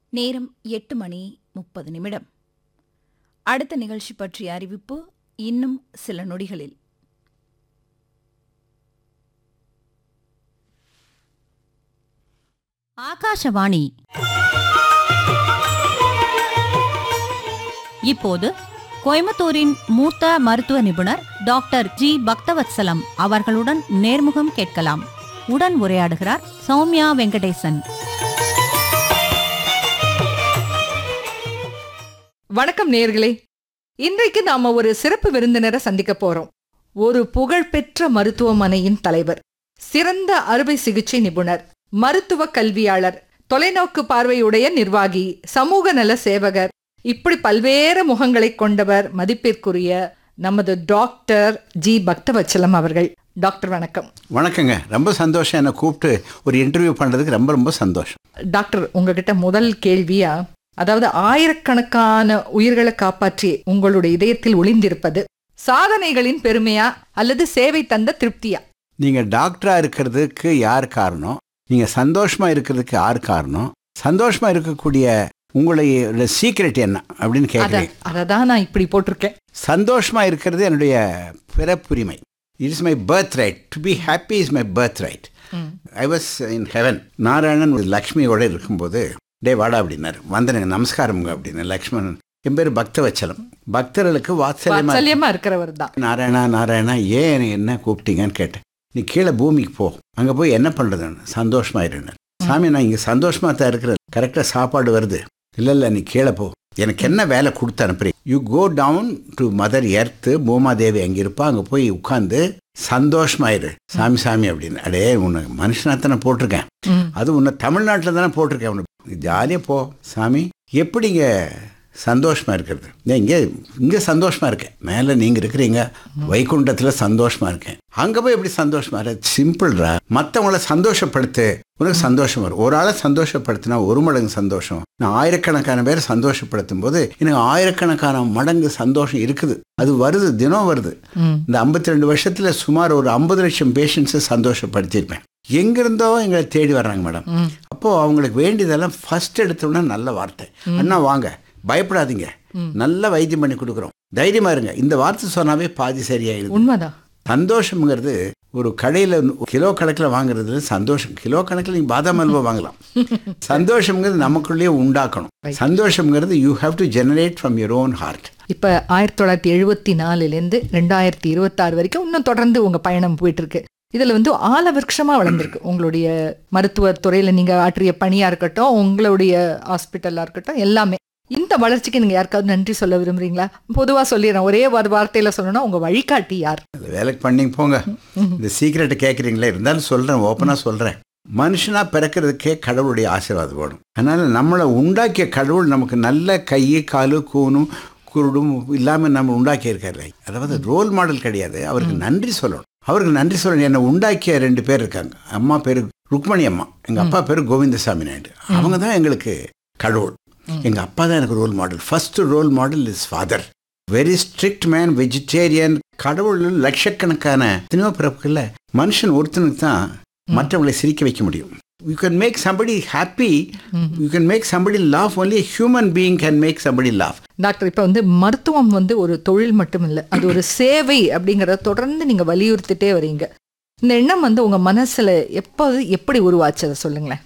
நேரம் எட்டு மணி முப்பது நிமிடம் அடுத்த நிகழ்ச்சி பற்றிய அறிவிப்பு இன்னும் சில நொடிகளில் ஆகாஷவாணி இப்போது கோயம்புத்தூரின் மூத்த மருத்துவ நிபுணர் டாக்டர் ஜி பக்தவத்சலம் அவர்களுடன் நேர்முகம் கேட்கலாம் உடன் உரையாடுகிறார் சௌமியா வெங்கடேசன் வணக்கம் நேயர்களே இன்றைக்கு நாம ஒரு சிறப்பு விருந்தினரை சந்திக்க போறோம் ஒரு புகழ்பெற்ற மருத்துவமனையின் தலைவர் சிறந்த அறுவை சிகிச்சை நிபுணர் மருத்துவ கல்வியாளர் தொலைநோக்கு பார்வையுடைய நிர்வாகி சமூக நல சேவகர் இப்படி பல்வேறு முகங்களை கொண்டவர் மதிப்பிற்குரிய நமது டாக்டர் ஜி பக்தவச்சலம் அவர்கள் டாக்டர் வணக்கம் வணக்கங்க ரொம்ப சந்தோஷம் என்னை கூப்பிட்டு ஒரு இன்டர்வியூ பண்ணுறதுக்கு ரொம்ப ரொம்ப சந்தோஷம் டாக்டர் உங்ககிட்ட முதல் கேள்வியா அதாவது ஆயிரக்கணக்கான உயிர்களை காப்பாற்றி உங்களுடைய இதயத்தில் ஒளிந்திருப்பது சாதனைகளின் பெருமையா அல்லது சேவை தந்த திருப்தியா நீங்கள் டாக்டராக இருக்கிறதுக்கு யார் காரணம் நீங்கள் சந்தோஷமாக இருக்கிறதுக்கு யார் காரணம் சந்தோஷமாக இருக்கக்கூடிய உங்களுடைய சீக்ரெட் என்ன அப்படின்னு அத கேட்குறேன் அததான் நான் இப்படி போட்டிருக்கேன் சந்தோஷமாக இருக்கிறது என்னுடைய பிறப்புரிமை it is my birthright to be happy is my birthright I was in heaven Narayanan லக்ஷ்மியோட இருக்கும்போது டே வாடா அப்படின்னாரு வந்தனுங்க நமஸ்காரமுங்க அப்படின்னு லக்ஷ்மணன் என் பேர் பக்தவச்சலம் பக்தர்களுக்கு வாத்சல்யமா வாத்சல்யமா இருக்கிறவர் தான் நாராயணா நாராயணா ஏன் என்னை என்ன கூப்பிட்டீங்கன்னு கேட்டேன் நீ கீழே பூமிக்கு போ அங்கே போய் என்ன பண்ணுறதுன்னு சந்தோஷமாயிருன்னு சாமி நான் இங்கே சந்தோஷமாக தான் இருக்கிறேன் கரெக்டாக சாப்பாடு வருது இல்லை இல்லை நீ கீழே போ எனக்கு என்ன வேலை கொடுத்து அனுப்புறீங்க you go down to mother earth Bhoomadevi அங்கே இருப்பா அங்கே போய் உட்காந்து சந்தோஷமாயிரு சாமி சாமி அப்படின்னு அடே உன்னை மனுஷனாக தானே போட்டிருக்கேன் ம். அது உன்னை தமிழ்நாட்டில் தானே போட்டிருக்கேன் உன்னை ஜாலியாக போ சாமி எப்படிங்க சந்தோஷமா இருக்கிறது நான் இங்கே இங்கே சந்தோஷமா இருக்கேன் மேலே நீங்கள் இருக்கிறீங்க வைகுண்டத்தில் சந்தோஷமா இருக்கேன் அங்கே போய் எப்படி சந்தோஷமா இருக்க சிம்பிள்ரா மற்றவங்கள சந்தோஷப்படுத்து உனக்கு சந்தோஷம் வரும் ஒரு ஆளை சந்தோஷப்படுத்தினா ஒரு மடங்கு சந்தோஷம் நான் ஆயிரக்கணக்கான பேரை சந்தோஷப்படுத்தும் போது எனக்கு ஆயிரக்கணக்கான மடங்கு சந்தோஷம் இருக்குது அது வருது தினம் வருது ம். இந்த ஐம்பத்தி ரெண்டு வருஷத்துல சுமார் ஒரு ஐம்பது லட்சம் பேஷண்ட்ஸை சந்தோஷப்படுத்தியிருப்பேன் எங்கிருந்தோ எங்களை தேடி வர்றாங்க மேடம் ம். அப்போ அவங்களுக்கு வேண்டியதெல்லாம் ஃபர்ஸ்ட் எடுத்தோம்னா நல்ல வார்த்தை அண்ணா வாங்க பயப்படாதீங்க நல்ல வைத்தியம் பண்ணி கொடுக்குறோம் தைரியமா இருங்க இந்த வார்த்தை சொன்னாவே பாதி சரியாயிடுது உண்மைதான் சந்தோஷம்ங்கிறது ஒரு கடையில் கிலோ கணக்கில் வாங்குறதுல சந்தோஷம் கிலோ கணக்கில் நீங்கள் பாதாம் அல்வா வாங்கலாம் சந்தோஷம்ங்கிறது நமக்குள்ளேயே உண்டாக்கணும் சந்தோஷம்ங்கிறது you have to generate from your own heart இப்ப ஆயிரத்தி தொள்ளாயிரத்தி எழுபத்தி நாலுலேருந்து ரெண்டாயிரத்தி இருபத்தாறு வரைக்கும் இன்னும் தொடர்ந்து உங்க பயணம் போயிட்டு இருக்கு இதுல வந்து ஆல விருட்சமா வளர்ந்துருக்கு உங்களுடைய மருத்துவ துறையில நீங்க ஆற்றிய பணியா இருக்கட்டும் உங்களுடைய ஹாஸ்பிட்டலா இருக்கட்டும் எல்லாமே இந்த வளர்ச்சிக்கு நீங்க யாருக்காவது நன்றி சொல்ல விரும்புறீங்களா பொதுவா சொல்லிடுறேன் ஒரே ஒரு வார்த்தையில சொல்லணும்னா உங்க வழிகாட்டி யார் அது வேலைக்கு பண்ணிங்க போங்க இந்த சீக்கிரட்டை கேட்குறீங்களே இருந்தாலும் சொல்கிறேன் ஓப்பனாக சொல்கிறேன் மனுஷனா பிறக்கிறதுக்கே கடவுளுடைய ஆசீர்வாதம் வேணும் அதனால் நம்மளை உண்டாக்கிய கடவுள் நமக்கு நல்ல கை காலு கூணும் குருடும் இல்லாமல் நம்ம உண்டாக்கியிருக்காரு அதாவது ரோல் மாடல் கிடையாது அவருக்கு நன்றி சொல்லணும் அவருக்கு நன்றி சொல்லணும் என்னை உண்டாக்கிய ரெண்டு பேர் இருக்காங்க அம்மா பேர் ருக்மணி அம்மா எங்கள் அப்பா பேர் கோவிந்தசாமி நாயுடு அவங்க தான் எங்களுக்கு கடவுள் எங்கள் அப்பா தான் எனக்கு role model first role model is father very strict man vegetarian கடவுள் லட்சக்கணக்கான எத்தனையோ பிறப்புகள்ல மனுஷன் ஒருத்தனுக்கு தான் மற்றவங்களை சிரிக்க வைக்க முடியும் you can make somebody happy you can make somebody laugh only human being can make somebody laugh doctor இப்ப வந்து மருத்துவம் வந்து ஒரு தொழில் மட்டும் இல்ல அது ஒரு சேவை அப்படிங்கறத தொடர்ந்து நீங்க வலியுறுத்திட்டே வரீங்க இந்த எண்ணம் வந்து உங்க மனசுல எப்போது எப்படி உருவாச்சு அதை சொல்லுங்களேன்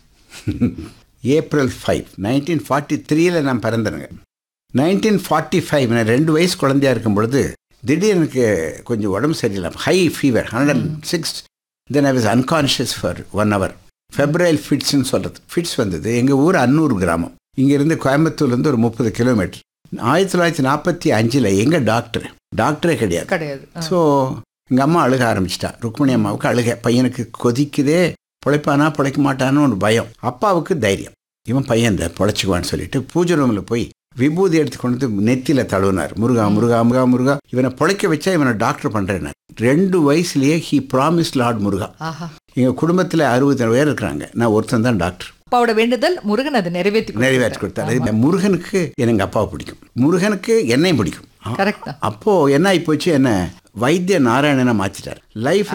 ஏப்ரல் ஃபைவ் நைன்டீன் ஃபார்ட்டி த்ரீல நான் பிறந்தேனுங்க நைன்டீன் ஃபார்ட்டி ஃபைவ் நான் ரெண்டு வயசு குழந்தையா இருக்கும் பொழுது திடீர்னு எனக்கு கொஞ்சம் உடம்பு சரியில்லை high fever hundred six then I was unconscious for one hour February ஃபிட்ஸ்னு சொல்கிறது ஃபிட்ஸ் வந்தது எங்கள் ஊர் அன்னூர் கிராமம் இங்கேருந்து கோயம்புத்தூர்லேருந்து ஒரு முப்பது கிலோமீட்டர் ஆயிரத்தி தொள்ளாயிரத்தி நாற்பத்தி அஞ்சில் எங்கள் டாக்டர் டாக்டரே கிடையாது கிடையாது ஸோ எங்கள் அம்மா அழுக ஆரம்பிச்சிட்டா ருக்மணி அம்மாவுக்கு அழுக பையனுக்கு கொதிக்குதே பிழைப்பானா பிழைக்க மாட்டான்னு ஒரு பயம் அப்பாவுக்கு தைரியம் இவன் பையன் இந்த பிழைச்சிக்குவான்னு சொல்லிட்டு பூஜை ரூமில் போய் விபூதி எடுத்து கொண்டு வந்து நெத்தியில் தழுவினார் முருகா முருகா முருகா முருகா இவனை பிழைக்க வச்சா இவனை டாக்டர் பண்ணுறேன்னார் ரெண்டு வயசுலேயே ஹி ப்ராமிஸ் லார்ட் முருகா ஆஹா எங்கள் குடும்பத்தில் அறுபது பேர் இருக்கிறாங்க நான் ஒருத்தன் தான் டாக்டர் அப்பாவோட வேண்டுதல் முருகன் அதை நிறைவேற்றி நிறைவேற்றி கொடுத்தாரு இது முருகனுக்கு எனக்கு அப்பாவை பிடிக்கும் முருகனுக்கு என்னையும் பிடிக்கும் கரெக்ட் தான் அப்போ என்ன ஆகி போச்சு என்ன வைத்திய நாராயணனை மாத்திட்டார் லைஃப்